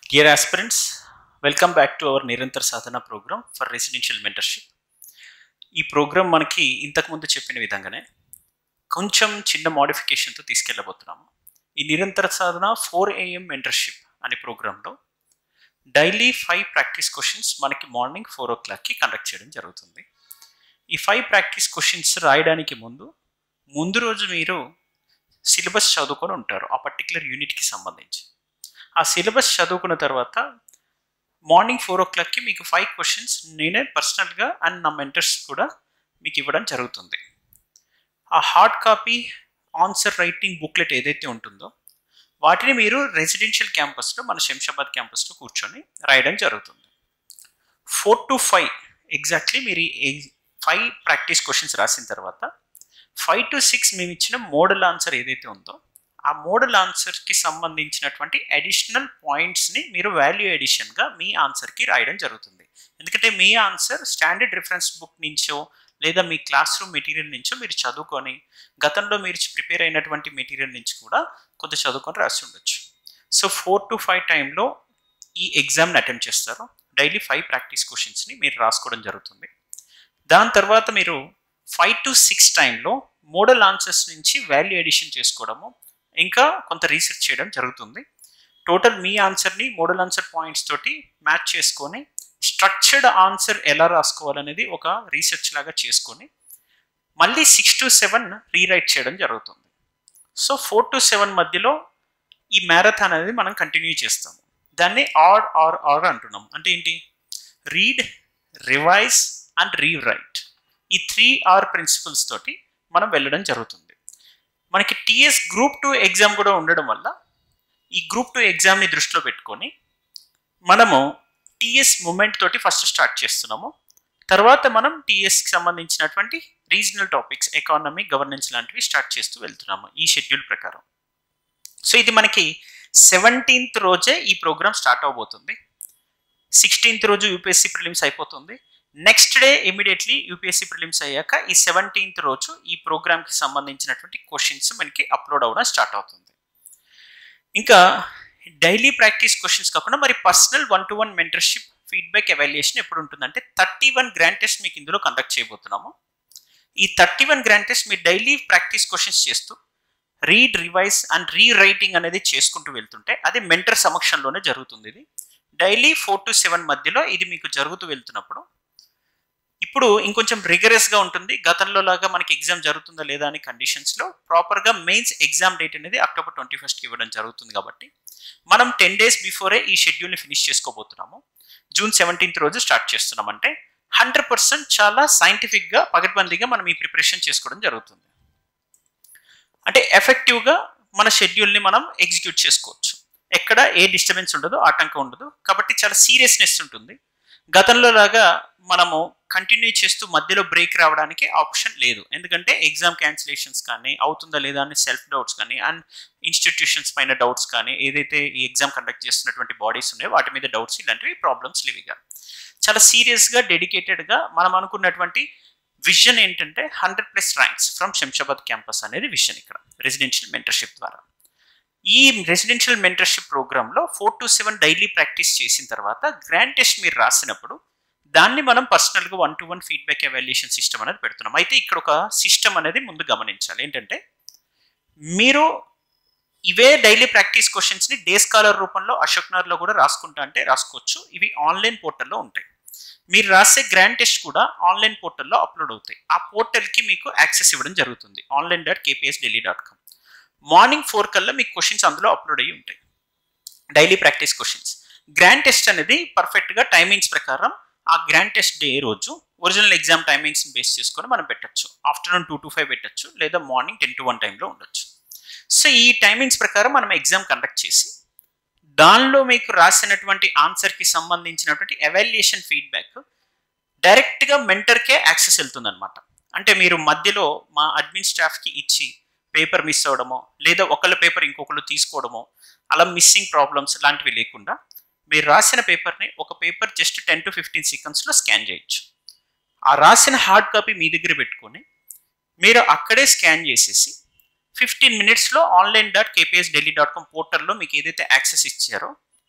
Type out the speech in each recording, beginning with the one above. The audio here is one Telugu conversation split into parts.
Dear aspirants, welcome back to our Nirantara Sadhana program for residential mentorship ఈ ప్రోగ్రామ్ మనకి ఇంతకుముందు చెప్పిన విధంగానే కొంచెం చిన్న మోడిఫికేషన్తో తీసుకెళ్ళబోతున్నాము ఈ నిరంతర సాధన ఫోర్ ఏఎం మెంటర్షిప్ అనే ప్రోగ్రాంలో డైలీ ఫైవ్ ప్రాక్టీస్ క్వశ్చన్స్ మనకి మార్నింగ్ ఫోర్ ఓ క్లాక్కి కండక్ట్ చేయడం జరుగుతుంది ఈ ఫైవ్ ప్రాక్టీస్ క్వశ్చన్స్ రాయడానికి ముందు ముందు రోజు మీరు సిలబస్ చదువుకొని ఉంటారు ఆ పర్టికులర్ యూనిట్కి సంబంధించి ఆ సిలబస్ చదువుకున్న తర్వాత మార్నింగ్ ఫోర్ ఓ క్లాక్కి మీకు ఫైవ్ క్వశ్చన్స్ నేనే పర్సనల్గా అండ్ నా మెంటర్స్ కూడా మీకు ఇవ్వడం జరుగుతుంది ఆ hard copy answer writing booklet ఏదైతే ఉంటుందో వాటిని మీరు రెసిడెన్షియల్ క్యాంపస్లో మన శంషాబాద్ క్యాంపస్లో కూర్చొని రాయడం జరుగుతుంది ఫోర్ టు ఫైవ్ ఎగ్జాక్ట్లీ మీరు ఈ ఫైవ్ ప్రాక్టీస్ క్వశ్చన్స్ రాసిన తర్వాత ఫైవ్ టు సిక్స్ మేము ఇచ్చిన మోడల్ ఆన్సర్ ఏదైతే ఉందో ఆ మోడల్ ఆన్సర్కి సంబంధించినటువంటి అడిషనల్ పాయింట్స్ని మీరు వాల్యూ ఎడిషన్గా మీ ఆన్సర్కి రాయడం జరుగుతుంది ఎందుకంటే మీ ఆన్సర్ స్టాండర్డ్ రిఫరెన్స్ బుక్ నుంచో లేదా మీ క్లాస్ రూమ్ మెటీరియల్ నుంచో మీరు చదువుకొని గతంలో మీరు ప్రిపేర్ అయినటువంటి మెటీరియల్ నుంచి కూడా కొంత చదువుకొని రాసి ఉండొచ్చు సో ఫోర్ టు ఫైవ్ టైంలో ఈ ఎగ్జామ్ని అటెంప్ట్ చేస్తారు డైలీ ఫైవ్ ప్రాక్టీస్ క్వశ్చన్స్ని మీరు రాసుకోవడం జరుగుతుంది దాని తర్వాత మీరు ఫైవ్ టు సిక్స్ టైంలో మోడల్ ఆన్సర్స్ నుంచి వాల్యూ ఎడిషన్ చేసుకోవడము ఇంకా కొంత రీసెర్చ్ చేయడం జరుగుతుంది టోటల్ మీ ఆన్సర్ని మోడల్ ఆన్సర్ పాయింట్స్ తోటి మ్యాచ్ చేసుకొని స్ట్రక్చర్డ్ ఆన్సర్ ఎలా రాసుకోవాలనేది ఒక రీసెర్చ్ లాగా చేసుకొని మళ్ళీ సిక్స్ టు సెవెన్ రీరైట్ చేయడం జరుగుతుంది సో ఫోర్ టు సెవెన్ మధ్యలో ఈ మ్యారథాన్ అనేది మనం కంటిన్యూ చేస్తాము దాన్ని ఆర్ ఆర్ ఆర్ అంటున్నాం అంటే ఏంటి రీడ్ రివైజ్ అండ్ రీరైట్ ఈ త్రీ ఆర్ ప్రిన్సిపల్స్ తోటి మనం వెళ్ళడం జరుగుతుంది మనకి టిఎస్ గ్రూప్ టూ ఎగ్జామ్ కూడా ఉండడం వల్ల ఈ గ్రూప్ టూ ఎగ్జామ్ని దృష్టిలో పెట్టుకొని మనము టిఎస్ మూమెంట్ తోటి ఫస్ట్ స్టార్ట్ చేస్తున్నాము తర్వాత మనం టిఎస్కి సంబంధించినటువంటి రీజనల్ టాపిక్స్ ఎకానమీ గవర్నెన్స్ లాంటివి స్టార్ట్ చేస్తూ వెళ్తున్నాము ఈ షెడ్యూల్ ప్రకారం సో ఇది మనకి సెవెంటీన్త్ రోజే ఈ ప్రోగ్రామ్ స్టార్ట్ అవబోతుంది సిక్స్టీన్త్ రోజు యూపీఎస్సీ ప్రిలిమ్స్ అయిపోతుంది next day immediately UPSC prelims అయ్యాక ఈ సెవెంటీన్త్ రోజు ఈ ప్రోగ్రామ్కి సంబంధించినటువంటి క్వశ్చన్స్ మనకి అప్లోడ్ అవ్వడం స్టార్ట్ అవుతుంది ఇంకా డైలీ ప్రాక్టీస్ క్వశ్చన్స్ కాకుండా మరి personal one to one mentorship feedback evaluation ఎప్పుడు ఉంటుందంటే థర్టీ వన్ గ్రాండ్ టెస్ట్ మీకు ఇందులో కండక్ట్ చేయబోతున్నాము ఈ థర్టీ వన్ గ్రాండ్ టెస్ట్ మీరు డైలీ ప్రాక్టీస్ క్వశ్చన్స్ చేస్తూ read revise and rewriting అనేది చేసుకుంటూ వెళ్తుంటే అది మెంటర్ సమక్షంలోనే జరుగుతుంది ఇది డైలీ ఫోర్ టు సెవెన్ మధ్యలో ఇది మీకు జరుగుతూ వెళ్తున్నప్పుడు ఇప్పుడు ఇంకొంచెం రిగరస్గా ఉంటుంది గతంలో లాగా మనకి ఎగ్జామ్ జరుగుతుందా లేదా అనే కండిషన్స్లో ప్రాపర్గా మెయిన్స్ ఎగ్జామ్ డేట్ అనేది అక్టోబర్ ట్వంటీ ఫస్ట్కి ఇవ్వడం జరుగుతుంది కాబట్టి మనం టెన్ డేస్ బిఫోరే ఈ షెడ్యూల్ని ఫినిష్ చేసుకోబోతున్నాము జూన్ సెవెంటీన్త్ రోజు స్టార్ట్ చేస్తున్నాం అంటే హండ్రెడ్ పర్సెంట్ చాలా సైంటిఫిక్గా పగడ్బందీగా మనం ఈ ప్రిపరేషన్ చేసుకోవడం జరుగుతుంది అంటే ఎఫెక్టివ్గా మన షెడ్యూల్ని మనం ఎగ్జిక్యూట్ చేసుకోవచ్చు ఎక్కడ ఏ డిస్టర్బెన్స్ ఉండదు ఆటంకం ఉండదు కాబట్టి చాలా సీరియస్నెస్ ఉంటుంది గతంలో లాగా మనము కంటిన్యూ చేస్తూ మధ్యలో బ్రేక్ రావడానికి ఆప్షన్ లేదు ఎందుకంటే ఎగ్జామ్ క్యాన్సిలేషన్స్ కానీ అవుతుందా లేదా అని సెల్ఫ్ డౌట్స్ కానీ అండ్ ఇన్స్టిట్యూషన్స్ పైన డౌట్స్ కానీ ఏదైతే ఈ ఎగ్జామ్ కండక్ట్ చేస్తున్నటువంటి బాడీస్ ఉన్నాయో వాటి మీద డౌట్స్ ఇలాంటివి ప్రాబ్లమ్స్ లేవిగా చాలా సీరియస్గా డెడికేటెడ్గా మనం అనుకున్నటువంటి విజన్ ఏంటంటే hundred plus ranks from Shamshabad campus అనేది విజన్ ఇక్కడ రెసిడెన్షియల్ మెంటర్షిప్ ద్వారా ఈ రెసిడెన్షియల్ మెంటర్షిప్ ప్రోగ్రాంలో four to seven daily practice చేసిన తర్వాత గ్రాండ్ టెస్ట్ మీరు రాసినప్పుడు దాన్ని మనం పర్సనల్గా one to one feedback evaluation system అనేది పెడుతున్నాం అయితే ఇక్కడ ఒక సిస్టమ్ అనేది ముందు గమనించాలి ఏంటంటే మీరు ఇవే డైలీ ప్రాక్టీస్ క్వశ్చన్స్ని డే స్కాలర్ రూపంలో అశోక్నర్లో కూడా రాసుకుంటా అంటే రాసుకోవచ్చు ఇవి ఆన్లైన్ పోర్టల్లో ఉంటాయి మీరు రాసే గ్రాండ్ టెస్ట్ కూడా ఆన్లైన్ పోర్టల్లో అప్లోడ్ అవుతాయి ఆ పోర్టల్కి మీకు యాక్సెస్ ఇవ్వడం జరుగుతుంది online dot KPS Delhi dot com morning four కల్లా మీకు క్వశ్చన్స్ అందులో అప్లోడ్ అయ్యి ఉంటాయి daily practice questions grand test అనేది పర్ఫెక్ట్గా టైమింగ్స్ ప్రకారం ఆ గ్రాండ్ టెస్ట్ డే రోజు ఒరిజినల్ ఎగ్జామ్ టైమింగ్స్ బేస్ చేసుకొని మనం పెట్టచ్చు ఆఫ్టర్నూన్ టూ టు ఫైవ్ పెట్టచ్చు లేదా మార్నింగ్ టెన్ టు వన్ టైంలో ఉండొచ్చు సో ఈ టైమింగ్స్ ప్రకారం మనం ఎగ్జామ్ కండక్ట్ చేసి దానిలో మీకు రాసినటువంటి ఆన్సర్కి సంబంధించినటువంటి ఎవాల్యుయేషన్ ఫీడ్బ్యాక్ డైరెక్ట్గా మెంటర్కే యాక్సెస్ వెళ్తుందన్నమాట అంటే మీరు మధ్యలో మా అడ్మిన్ స్టాఫ్కి ఇచ్చి పేపర్ మిస్ అవ్వడమో లేదా ఒకళ్ళ పేపర్ ఇంకొకళ్ళు తీసుకోవడమో అలా మిస్సింగ్ ప్రాబ్లమ్స్ లాంటివి లేకుండా మీరు రాసిన పేపర్ని ఒక paper just ten to fifteen సెకండ్స్లో స్కాన్ చేయొచ్చు ఆ రాసిన హార్డ్ కాపీ మీ దగ్గర పెట్టుకొని మీరు అక్కడే స్కాన్ చేసేసి ఫిఫ్టీన్ మినిట్స్లో online dot KPS Delhi dot com పోర్టల్లో మీకు ఏదైతే యాక్సెస్ ఇచ్చారో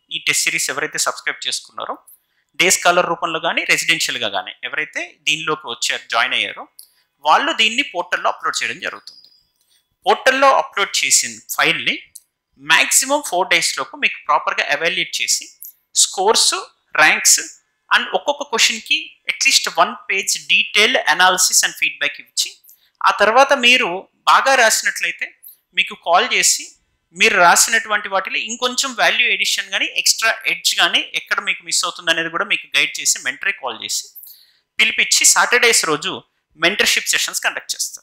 ఈ టెస్ట్ సిరీస్ ఎవరైతే సబ్స్క్రైబ్ చేసుకున్నారో డే స్కాలర్ రూపంలో కానీ రెసిడెన్షియల్గా కానీ ఎవరైతే దీనిలోకి వచ్చారు జాయిన్ అయ్యారో వాళ్ళు దీన్ని పోర్టల్లో అప్లోడ్ చేయడం జరుగుతుంది పోర్టల్లో అప్లోడ్ చేసిన ఫైల్ని మ్యాక్సిమం ఫోర్ డేస్ లోపు మీకు ప్రాపర్గా ఎవాల్యుయేట్ చేసి స్కోర్స్ ర్యాంక్స్ అండ్ ఒక్కొక్క క్వశ్చన్కి at least one page detail analysis and feedback ఇచ్చి ఆ తర్వాత మీరు బాగా రాసినట్లయితే మీకు కాల్ చేసి మీరు రాసినటువంటి వాటిలో ఇంకొంచెం వాల్యూ ఎడిషన్ కానీ ఎక్స్ట్రా ఎడ్జ్ కానీ ఎక్కడ మీకు మిస్ అవుతుంది అనేది కూడా మీకు గైడ్ చేసి మెంటరీ కాల్ చేసి పిలిపించి సాటర్డేస్ రోజు మెంటర్షిప్ సెషన్స్ కండక్ట్ చేస్తారు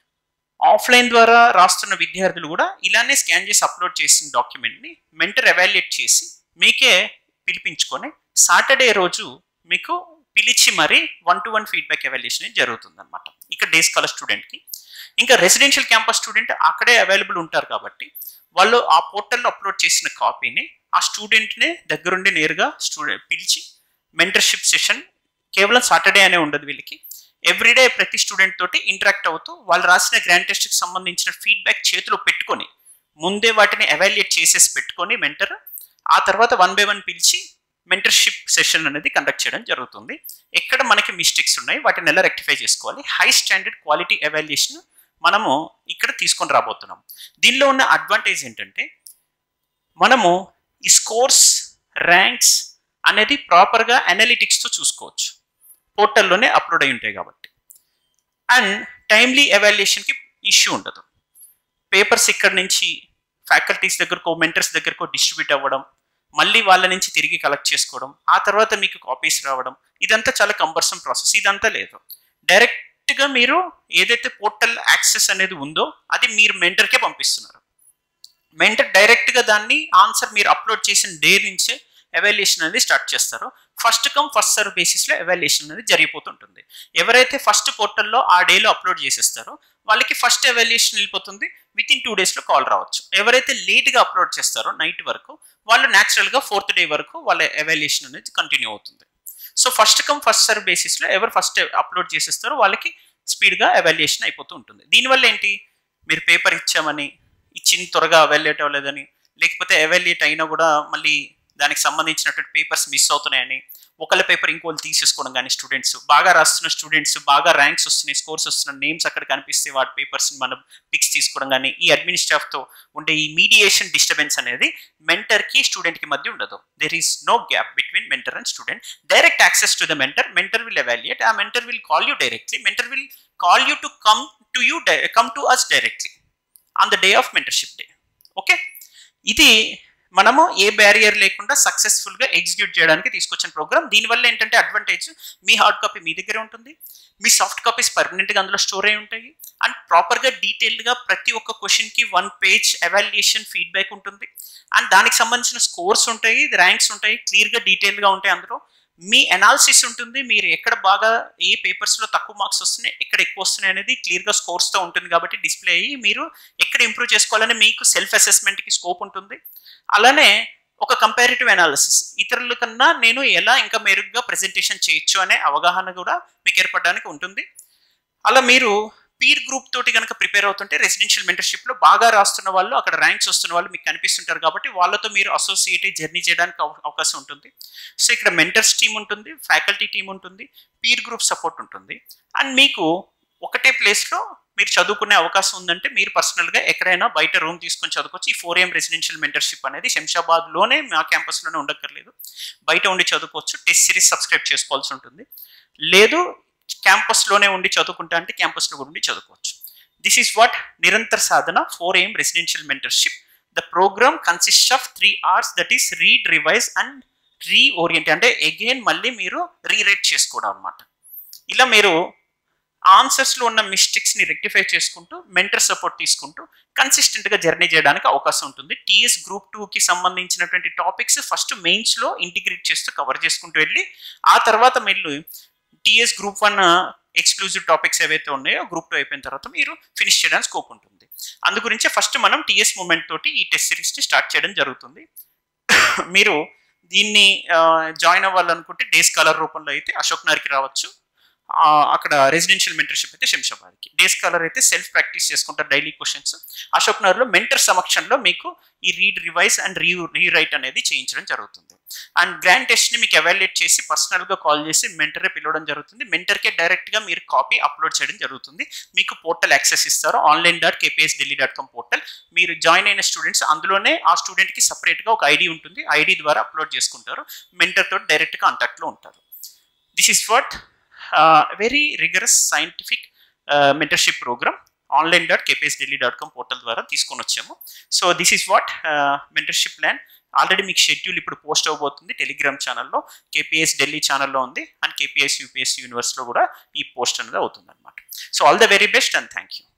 ఆఫ్లైన్ ద్వారా రాస్తున్న విద్యార్థులు కూడా ఇలానే స్కాన్ చేసి అప్లోడ్ చేసిన డాక్యుమెంట్ని మెంటర్ ఎవాల్యుయేట్ చేసి మీకే పిలిపించుకొని సాటర్డే రోజు మీకు పిలిచి మరి one to one feedback evaluation జరుగుతుంది అనమాట ఇక్కడ డే స్కాలర్ స్టూడెంట్కి ఇంకా రెసిడెన్షియల్ క్యాంపస్ స్టూడెంట్ అక్కడే అవైలబుల్ ఉంటారు కాబట్టి వాళ్ళు ఆ పోర్టల్లో అప్లోడ్ చేసిన కాపీని ఆ స్టూడెంట్ని దగ్గరుండి నేరుగా స్టూడెంట్ పిలిచి మెంటర్షిప్ సెషన్ కేవలం సాటర్డే అనే ఉండదు వీళ్ళకి ఎవ్రీడే ప్రతి స్టూడెంట్ తోటి ఇంటరాక్ట్ అవుతూ వాళ్ళు రాసిన గ్రాండ్ టెస్ట్కి సంబంధించిన ఫీడ్బ్యాక్ చేతిలో పెట్టుకొని ముందే వాటిని ఎవాల్యుయేట్ చేసేసి పెట్టుకొని మెంటర్ ఆ తర్వాత వన్ బై వన్ పిలిచి మెంటర్షిప్ సెషన్ అనేది కండక్ట్ చేయడం జరుగుతుంది ఎక్కడ మనకి మిస్టేక్స్ ఉన్నాయి వాటిని ఎలా రెక్టిఫై చేసుకోవాలి హై స్టాండర్డ్ క్వాలిటీ ఎవాల్యుయేషన్ మనము ఇక్కడ తీసుకొని రాబోతున్నాం దీనిలో ఉన్న అడ్వాంటేజ్ ఏంటంటే మనము ఈ స్కోర్స్ ర్యాంక్స్ అనేది ప్రాపర్గా అనలిటిక్స్తో చూసుకోవచ్చు పోర్టల్లోనే అప్లోడ్ అయి ఉంటాయి కాబట్టి అండ్ టైమ్లీ ఎవాల్యుయేషన్కి ఇష్యూ ఉండదు పేపర్స్ ఇక్కడ నుంచి ఫ్యాకల్టీస్ దగ్గరకో మెంటర్స్ దగ్గరకో డిస్ట్రిబ్యూట్ అవ్వడం మళ్ళీ వాళ్ళ నుంచి తిరిగి కలెక్ట్ చేసుకోవడం ఆ తర్వాత మీకు కాపీస్ రావడం ఇదంతా చాలా కంబర్సమ్ ప్రాసెస్ ఇదంతా లేదు డైరెక్ట్గా మీరు ఏదైతే పోర్టల్ యాక్సెస్ అనేది ఉందో అది మీరు మెంటర్కే పంపిస్తున్నారు మెంటర్ డైరెక్ట్గా దాన్ని ఆన్సర్ మీరు అప్లోడ్ చేసిన డే నుంచే ఎవాల్యుయేషన్ అనేది స్టార్ట్ చేస్తారు ఫస్ట్ కమ్ ఫస్ట్ సర్వ్ బేసిస్లో ఎవాల్యుయేషన్ అనేది జరిగిపోతుంటుంది ఎవరైతే ఫస్ట్ పోర్టల్లో ఆ డేలో అప్లోడ్ చేసేస్తారో వాళ్ళకి ఫస్ట్ ఎవాల్యుయేషన్ వెళ్ళిపోతుంది విత్ ఇన్ టూ డేస్లో కాల్ రావచ్చు ఎవరైతే లేట్గా అప్లోడ్ చేస్తారో నైట్ వరకు వాళ్ళు న్యాచురల్గా ఫోర్త్ డే వరకు వాళ్ళ ఎవాల్యుయేషన్ అనేది కంటిన్యూ అవుతుంది so first come first serve బేసిస్లో ఎవరు ఫస్ట్ అప్లోడ్ చేసేస్తారో వాళ్ళకి స్పీడ్గా ఎవాల్యుయేషన్ అయిపోతూ ఉంటుంది దీనివల్ల ఏంటి మీరు పేపర్ ఇచ్చామని ఇచ్చిన త్వరగా ఎవాల్యుయేట్ అవ్వలేదని లేకపోతే ఎవాల్యుయేట్ అయినా కూడా మళ్ళీ దానికి సంబంధించినటువంటి పేపర్స్ మిస్ అవుతున్నాయని ఒకళ్ళ పేపర్ ఇంకోళ్ళు తీసేసుకోవడం కానీ స్టూడెంట్స్ బాగా రాస్తున్న స్టూడెంట్స్ బాగా ర్యాంక్స్ వస్తున్నాయి స్కోర్స్ వస్తున్న నేమ్స్ అక్కడ కనిపిస్తే వాటి పేపర్స్ మనం పిక్స్ తీసుకోవడం కానీ ఈ అడ్మిన్ స్టాఫ్తో ఉండే ఈ మీడియేషన్ డిస్టర్బెన్స్ అనేది మెంటర్కి స్టూడెంట్కి మధ్య ఉండదు there is no gap between mentor and student direct access to the mentor mentor will evaluate ah mentor will call you directly mentor will call you to come to you come to us directly on the day of mentorship day okay ఇది మనము ఏ బ్యారియర్ లేకుండా సక్సెస్ఫుల్గా ఎగ్జిక్యూట్ చేయడానికి తీసుకొచ్చిన ప్రోగ్రామ్ దీనివల్ల ఏంటంటే అడ్వాంటేజ్ మీ హార్డ్ కాపీ మీ దగ్గరే ఉంటుంది మీ సాఫ్ట్ కాపీస్ పర్మనెంట్గా అందులో స్టోర్ అయి ఉంటాయి అండ్ ప్రాపర్గా డీటెయిల్డ్గా ప్రతి ఒక్క క్వశ్చన్కి వన్ పేజ్ ఎవాల్యుయేషన్ ఫీడ్బ్యాక్ ఉంటుంది అండ్ దానికి సంబంధించిన స్కోర్స్ ఉంటాయి ర్యాంక్స్ ఉంటాయి క్లియర్గా డీటెయిల్గా ఉంటాయి అందులో మీ అనాలిసిస్ ఉంటుంది మీరు ఎక్కడ బాగా ఏ పేపర్స్లో తక్కువ మార్క్స్ వస్తున్నాయి ఎక్కడ ఎక్కువ వస్తున్నాయి అనేది క్లియర్గా స్కోర్స్తో ఉంటుంది కాబట్టి డిస్ప్లే అయ్యి మీరు ఎక్కడ ఇంప్రూవ్ చేసుకోవాలని మీకు సెల్ఫ్ అసెస్మెంట్కి స్కోప్ ఉంటుంది అలానే ఒక కంపారిటివ్ అనాలిసిస్ ఇతరుల కన్నా నేను ఎలా ఇంకా మెరుగ్గా ప్రజెంటేషన్ చేయొచ్చు అనే అవగాహన కూడా మీకు ఏర్పడడానికి ఉంటుంది అలా మీరు పీర్ గ్రూప్ తోటి కనుక ప్రిపేర్ అవుతుంటే రెసిడెన్షియల్ మెంటర్షిప్లో బాగా రాస్తున్న వాళ్ళు అక్కడ ర్యాంక్స్ వస్తున్న వాళ్ళు మీకు కనిపిస్తుంటారు కాబట్టి వాళ్ళతో మీరు అసోసియేట్ జర్నీ చేయడానికి అవకాశం ఉంటుంది సో ఇక్కడ మెంటర్స్ టీమ్ ఉంటుంది ఫ్యాకల్టీ టీమ్ ఉంటుంది పీర్ గ్రూప్ సపోర్ట్ ఉంటుంది అండ్ మీకు ఒకటే ప్లేస్లో మీరు చదువుకునే అవకాశం ఉందంటే మీరు పర్సనల్గా ఎక్కడైనా బయట రూమ్ తీసుకొని చదువుకోవచ్చు ఈ ఫోర్ ఏం రెసిడెన్షియల్ మెంటర్షిప్ అనేది శంషాబాద్లోనే మా క్యాంపస్లోనే ఉండక్కర్లేదు బయట ఉండి చదువుకోవచ్చు టెస్ట్ సిరీస్ సబ్స్క్రైబ్ చేసుకోవాల్సి ఉంటుంది లేదు క్యాంపస్లోనే ఉండి చదువుకుంటా అంటే క్యాంపస్లో కూడా ఉండి చదువుకోవచ్చు this is what Nirantara Sadhana for M residential mentorship the program consist of three hours that is read revise and reorient అంటే అగైన్ మళ్ళీ మీరు రీరైట్ చేసుకోవడం అనమాట ఇలా మీరు ఆన్సర్స్లో ఉన్న మిస్టేక్స్ని రెక్టిఫై చేసుకుంటూ మెంటర్ సపోర్ట్ తీసుకుంటూ కన్సిస్టెంట్గా జర్నీ చేయడానికి అవకాశం ఉంటుంది టీఎస్ గ్రూప్ టూకి సంబంధించినటువంటి టాపిక్స్ ఫస్ట్ మెయిన్స్లో ఇంటిగ్రేట్ చేస్తూ కవర్ చేసుకుంటూ వెళ్ళి ఆ తర్వాత మీరు TS group one exclusive topics ఏవైతే ఉన్నాయో గ్రూప్ టూ అయిపోయిన తర్వాత మీరు ఫినిష్ చేయడానికి స్కోప్ ఉంటుంది అందు గురించి ఫస్ట్ మనం టీఎస్ మూమెంట్ తోటి ఈ టెస్ట్ సిరీస్ని స్టార్ట్ చేయడం జరుగుతుంది మీరు దీన్ని జాయిన్ అవ్వాలనుకుంటే డే స్కాలర్ రూపంలో అయితే అశోక్ నగర్కి రావచ్చు ఆ, అక్కడ రెసిడెన్షియల్ మెంటర్షిప్ అయితే శంషాబాద్కి డే స్కాలర్ అయితే సెల్ఫ్ ప్రాక్టీస్ చేసుకుంటారు డైలీ క్వశ్చన్స్ అశోక్ నగర్లో మెంటర్ సమక్షంలో మీకు ఈ read revise and re rewrite అనేది చేయించడం జరుగుతుంది అండ్ గ్రాండ్ టెస్ట్ని మీకు ఎవాల్యుయేట్ చేసి పర్సనల్గా కాల్ చేసి మెంటరే పిలవడం జరుగుతుంది మెంటర్కే డైరెక్ట్గా మీరు కాపీ అప్లోడ్ చేయడం జరుగుతుంది మీకు పోర్టల్ యాక్సెస్ ఇస్తారు online dot KPS Delhi dot com portal మీరు జాయిన్ అయిన స్టూడెంట్స్ అందులోనే ఆ స్టూడెంట్కి సపరేట్గా ఒక ఐడి ఉంటుంది ఐడి ద్వారా అప్లోడ్ చేసుకుంటారు మెంటర్ తోటి డైరెక్ట్ కాంటాక్ట్లో ఉంటారు this is what very rigorous scientific mentorship program online dot KPS Delhi dot com portal ద్వారా తీసుకొని వచ్చాము so this is what mentorship plan already మీకు షెడ్యూల్ ఇప్పుడు పోస్ట్ అవబోతుంది టెలిగ్రామ్ ఛానల్లో కేపీఎస్ ఢిల్లీ ఛానల్లో ఉంది అండ్ కేపీఎస్ యూపీఎస్ యూనివర్స్లో కూడా ఈ పోస్ట్ అనేది అవుతుంది అనమాట so all the very best and thank you